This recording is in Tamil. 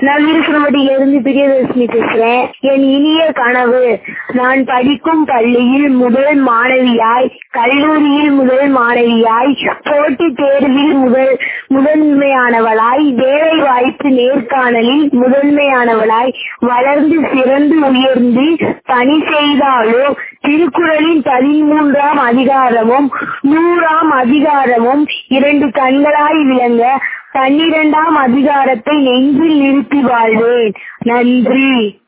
நான் விருப்பப்பட்டியிலிருந்து பிரியதர்ஷினி பேசுறேன் என் இனிய கனவு நான் படிக்கும் பள்ளியில் முதல் மாணவியாய் கல்லூரியில் முதல் மாணவியாய் போட்டித் தேர்வில் முதல் முதன்மையானவளாய் வேலை வாய்ப்பு நேர்காணலில் முதன்மையானவளாய் வளர்ந்து சிறந்து உயர்ந்து பணி செய்தாலோ திருக்குறளின் பதிமூன்றாம் அதிகாரமும் நூறாம் அதிகாரமும் இரண்டு கண்களாய் விளங்க பன்னிரண்டாம் அதிகாரத்தை நெஞ்சில் நிறுத்தி வாழ்வேன் நன்றி